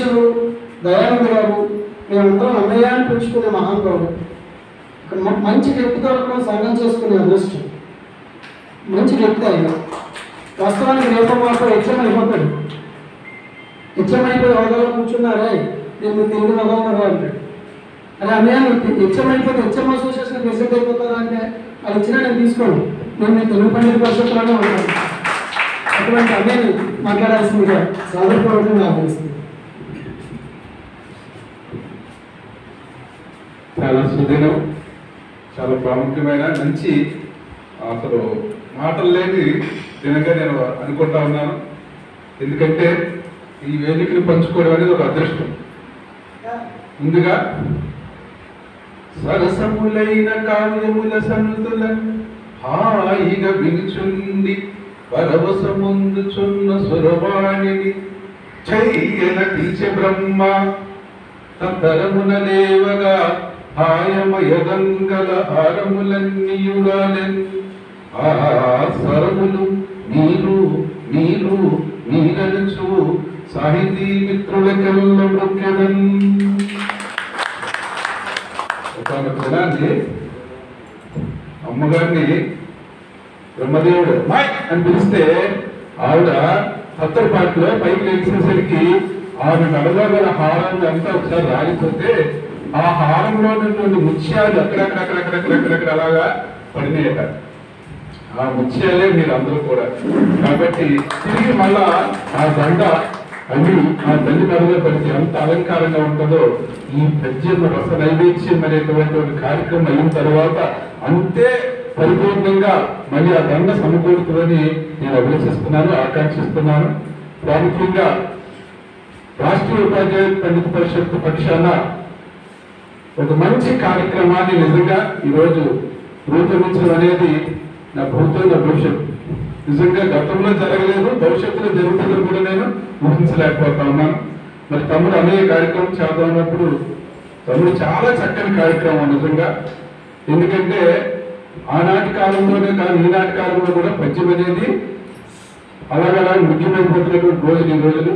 అధ్యక్షుడు దయానంద గారు మేమందరం అన్నయ్య అని పిలుచుకునే మహానుభావుడు ఇక్కడ మ- మంచి వ్యక్తి దొరకడం సంఘం చేసుకునే అదృష్టం మంచి వ్యక్తి ఆయన వాస్తవానికి రేపు మాకు హెచ్ఎం అయిపోతాడు హెచ్ఎం అయిపోయి హోదాలో కూర్చున్నారే నేను తిరిగి వదలరు అంటాడు అరే అన్నయ్య నువ్వు హెచ్ఎం అయిపోతే హెచ్ఎం అసోసియేషన్ ప్రెసిడెంట్ అయిపోతారా అంటే అది ఇచ్చినా నేను తీసుకోను నేను మీ తెలుగు పండిత పరిషత్తులోనే ఉంటాను అటువంటి అన్నయ్యని మాట్లాడాల్సిందిగా సాదరపూర్వకంగా ఆహ్వానిస్తుంది చాలా సుదినం చాలా ప్రాముఖ్యమైన మంచి అసలు మాటలు లేని దినంగా నేను అనుకుంటా ఉన్నాను ఎందుకంటే ఈ వేదికను పంచుకోవడం అనేది ఒక అదృష్టం ముందుగా సరసములైన కావ్యముల సన్నుతుల హాయిగా వినుచుండి పరవశముందుచున్న సురవాణిని చైయన పిలిచే బ్రహ్మ తరమున లేవగా హాయమయదంగల హారములన్నీయుగాలెన్ ఆ స్వరములు మీరు మీరు మీరనుచు సాహితీ మిత్రులకెల్ల మృక్యదన్ ఒక దినాన్ని అమ్మగారిని బ్రహ్మదేవుడు మాయ్ అని పిలిస్తే ఆవిడ సత్తరపాటిలో పైకి లేచేసరికి ఆమె మెడలో గల హారాన్ని అంతా ఒకసారి రాలిపోతే ఆ హారంలో ఉన్నటువంటి ముత్యాలు అక్కడక్కడక్కడక్కడక్కడక్కడక్కడ అలాగా పడినాయట ఆ ముత్యాలే మీరు అందరూ కూడా కాబట్టి తిరిగి మళ్ళా ఆ దండ అవి ఆ తల్లి మెడలో పడితే ఎంత అలంకారంగా ఉంటుందో ఈ పద్యం రస నైవేద్యం అనేటువంటి ఒక కార్యక్రమం అయిన తర్వాత అంతే పరిపూర్ణంగా మళ్ళీ ఆ దండ సమకూరుతుందని నేను అభిలషిస్తున్నాను ఆకాంక్షిస్తున్నాను ప్రాముఖ్యంగా రాష్ట్రీయ ఉపాధ్యాయ పండిత పరిషత్ పక్షాన ఒక మంచి కార్యక్రమాన్ని నిజంగా ఈరోజు రూపొందించడం అనేది నా భూతో నా భవిష్యత్తు నిజంగా గతంలో జరగలేదు భవిష్యత్తులో జరుగుతుందని కూడా నేను ఊహించలేకపోతా ఉన్నాను మరి తమ్ముడు అనేక కార్యక్రమం చేద్దామన్నప్పుడు తమ్ముడు చాలా చక్కని కార్యక్రమం నిజంగా ఎందుకంటే ఆనాటి కాలంలోనే కాదు ఈనాటి కాలంలో కూడా పద్యం అనేది అలాగలా ముఖ్యమైపోతున్నటువంటి రోజులు ఈ రోజులు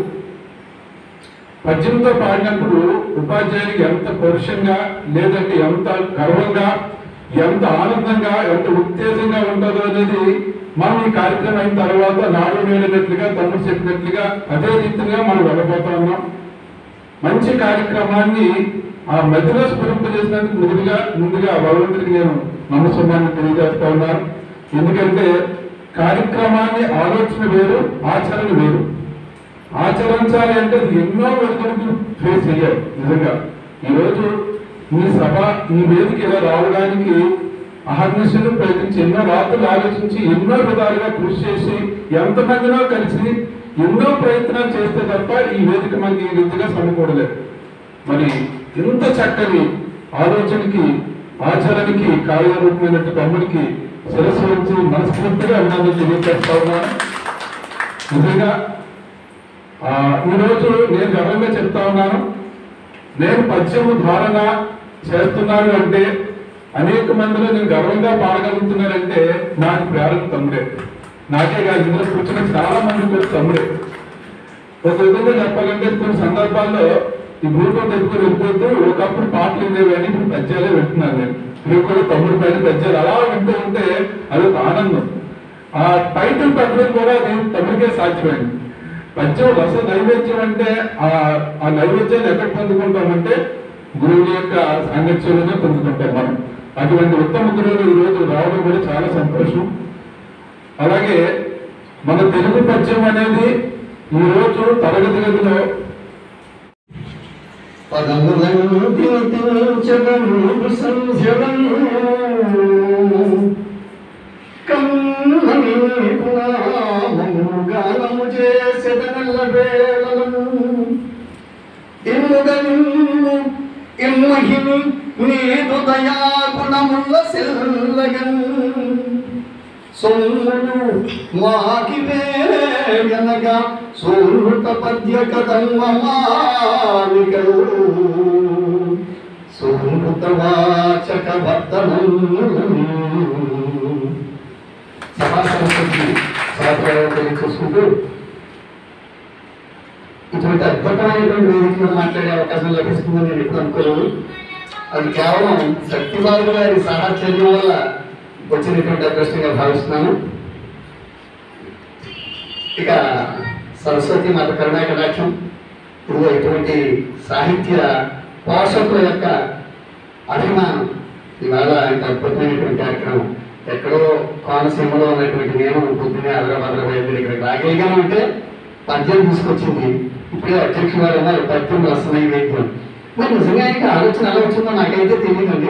పద్యంతో పాడినప్పుడు ఉపాధ్యాయునికి ఎంత పరుషంగా లేదంటే ఎంత గర్వంగా ఎంత ఆనందంగా ఎంత ఉత్తేజంగా ఉంటుందో అనేది మనం ఈ కార్యక్రమం అయిన తర్వాత నాడు నేడినట్లుగా తమ్ముడు చెప్పినట్లుగా అదే రీతిగా మనం వెళ్ళబోతా ఉన్నాం మంచి కార్యక్రమాన్ని ఆ మధ్యలో స్ఫురింపజేసినందుకు ముందుగా ముందుగా భగవంతుడికి నేను నమస్కారాన్ని తెలియజేస్తా ఉన్నాను ఎందుకంటే కార్యక్రమాన్ని ఆలోచన వేరు ఆచరణ వేరు ఆచరించాలి అంటే అది ఎన్నో ఒడిదుడుకులు ఫేస్ చేయాలి నిజంగా ఈరోజు ఈ సభ ఈ వేదిక ఇలా రావడానికి అహర్నిశలు ప్రయత్నించి ఎన్నో రాత్రులు ఆలోచించి ఎన్నో విధాలుగా కృషి చేసి ఎంతమందినో కలిసి ఎన్నో ప్రయత్నాలు చేస్తే తప్ప ఈ వేదిక మనకి ఈ రీతిగా సమకూడలేదు మరి ఇంత చక్కని ఆలోచనకి ఆచరణకి కార్యరూపమైనట్టు తమ్ముడికి శిరస్సు వచ్చి మనస్ఫూర్తిగా అభినందన తెలియజేస్తా ఉన్నాను నిజంగా ఆ, ఈరోజు నేను గర్వంగా చెప్తా ఉన్నాను నేను పద్యము ధారణ చేస్తున్నాను అంటే అనేక మందిలో నేను గర్వంగా పాడగలుగుతున్నానంటే నాకు ప్రేరణ తమ్ముడే నాకే కాదు ఇందులో కూర్చున్న చాలా మంది కూడా తమ్ముడే ఒక విధంగా చెప్పాలంటే కొన్ని సందర్భాల్లో ఈ బ్లూటూత్ ఎత్తుకుని వెళ్ళిపోతూ ఒకప్పుడు పాటలు ఉండేవి కానీ ఇప్పుడు పద్యాలే వింటున్నాను నేను మీరు కూడా తమ్ముడు పైన పద్యాలు అలా వింటూ ఉంటే అదొక ఆనందం ఆ టైటిల్ పెట్టడం కూడా అది తమ్ముడికే సాధ్యమైంది పద్యం రస నైవేద్యం అంటే ఆ ఆ నైవేద్యాన్ని ఎక్కడ పొందుకుంటామంటే గురువుల యొక్క సాంగత్యంలోనే పొందుకుంటాం మనం అటువంటి ఉత్తమ గురువులు ఈ రోజు రావడం కూడా చాలా సంతోషం అలాగే మన తెలుగు పద్యం అనేది ఈ రోజు తరగతి గదిలో పదములందించదము సంధ్యలను కన్నీకు నామము గానము చేసెదనల్ల వేళలను ఇమ్ముగనిమ్ము ఇమ్మహిని నీదు దయాగుణముల సెల్లగన్ సొమ్ములు మాకి వేగనగా సూరుత పద్య కదంగమాలికలు సూరుత వాచక వర్తనములు సమాచారం సాధ్యాలు చూసుకుంటూ ఇటువంటి అద్భుతమైనటువంటి వేదిక మీద మాట్లాడే అవకాశం లభిస్తుందని నేను ఎప్పుడు అనుకోలేదు అది కేవలం శక్తిబాబు గారి సాహచర్యం వల్ల వచ్చినటువంటి అదృష్టంగా భావిస్తున్నాను ఇక సరస్వతి మాత కరుణా కటాక్షం ఇదిగో ఇటువంటి సాహిత్య పోషకుల యొక్క అభిమానం ఇవాళ ఇంత అద్భుతమైనటువంటి కార్యక్రమం ఎక్కడో కోనసీమలో ఉన్నటువంటి నేను పొద్దున్నే హైదరాబాద్లో బయలుదేరి ఇక్కడికి రాగలిగాను అంటే పద్యం తీసుకొచ్చింది ఇప్పుడే అధ్యక్షుడు గారు అన్నారు పద్యం రసమై వైద్యం మరి నిజంగా ఇంకా ఆలోచన ఎలా వచ్చిందో నాకైతే తెలియదండి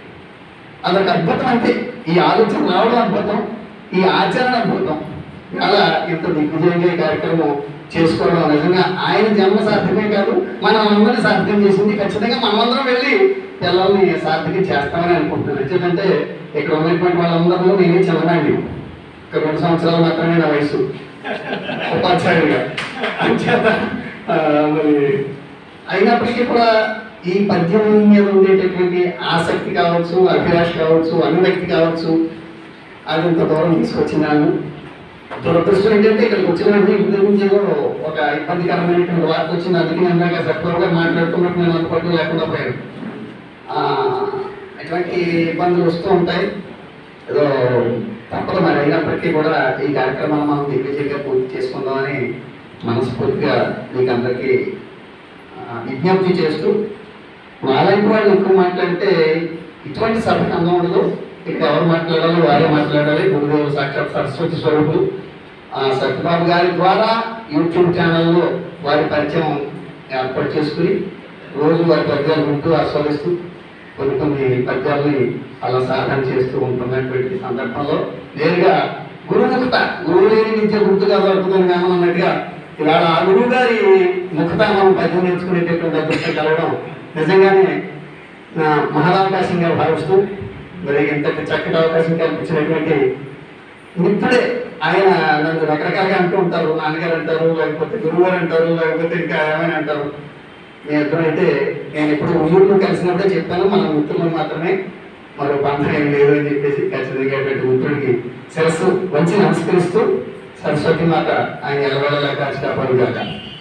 అదొక అద్భుతం అంతే ఈ ఆలోచన రావడం అద్భుతం ఈ ఆచరణ అద్భుతం అలా ఇంత దిగ్విజయంగా ఈ కార్యక్రమం చేసుకోవడం నిజంగా ఆయన జన్మ సార్థకమే కాదు మనం అందరినీ సార్థకం చేసింది ఖచ్చితంగా మనమందరం వెళ్ళి పిల్లల్ని సార్థకం చేస్తామని అనుకుంటున్నాను ఎందుకంటే ఇక్కడ ఉన్నటువంటి వాళ్ళందరూ నేనే చిన్నవాడిని ఒక రెండు సంవత్సరాలు మాత్రమే నా వయసు ఉపాధ్యాయుడిగా అంచేత ఆ, మరి అయినప్పటికీ కూడా ఈ పద్యం మీద ఉండేటటువంటి ఆసక్తి కావచ్చు అభిలాష కావచ్చు అనువ్యక్తి కావచ్చు అది ఇంత దూరం తీసుకొచ్చినాను దురదృష్టం ఏంటంటే ఇక్కడికి వచ్చిన వెంటనే ఇంటి నుంచి ఏదో ఒక ఇబ్బందికరమైనటువంటి వార్త వచ్చింది అందుకే నేను ఇందాక సత్వరంగా మాట్లాడుతున్నట్టు నేను అందుబాటులో లేకుండా పోయాను ఆ, అటువంటి ఇబ్బందులు వస్తూ ఉంటాయి ఏదో తప్పదు మరి అయినప్పటికీ కూడా ఈ కార్యక్రమాన్ని మనం దిగ్విజయంగా పూర్తి చేసుకుందామని మనస్ఫూర్తిగా మీకు అందరికీ ఆ, విజ్ఞప్తి చేస్తూ వాళ్ళంటి వాళ్ళు ఎక్కువ మాట్లాడితే ఇటువంటి సభకు అందం ఉండదు ఇక్కడ ఎవరు మాట్లాడాలో వారే మాట్లాడాలి గురుదేవులు సాక్షాత్ సరస్వతి స్వరూపులు ఆ సత్యబాబు గారి ద్వారా యూట్యూబ్ ఛానల్లో వారి పరిచయం ఏర్పాటు చేసుకుని రోజు వారి పద్యాలు వింటూ ఆస్వాదిస్తూ కొన్ని కొన్ని పద్యాలని అలా సాధన చేస్తూ ఉంటున్నటువంటి సందర్భంలో నేరుగా గురుముఖత గురువు లేని విద్య గుర్తుగా దొరుకుతుంది కానీ అన్నట్టుగా ఇవాళ ఆ గురువు గారి ముఖత మనం పద్యం నేర్చుకునేటటువంటి అదృష్టం కలగడం నిజంగానే నా మహదావకాశంగా భావిస్తూ మరి ఇంతటి చక్కటి అవకాశం కల్పించినటువంటి ఇప్పుడే ఆయన నన్ను రకరకాలుగా అంటూ ఉంటారు నాన్నగారు అంటారు లేకపోతే గురువు గారు అంటారు లేకపోతే ఇంకా ఏమైనా అంటారు మీ ఇద్దరు అయితే నేను ఎప్పుడు ఊళ్ళో కలిసినప్పుడే చెప్పాను మన మిత్రులు మాత్రమే మరో బంధం ఏం లేదు అని చెప్పేసి ఖచ్చితంగా మిత్రుడికి శిరస్సు వంచి నమస్కరిస్తూ సరస్వతి మాత ఆయన ఎలవేళలా కాచి కాపాడుగాక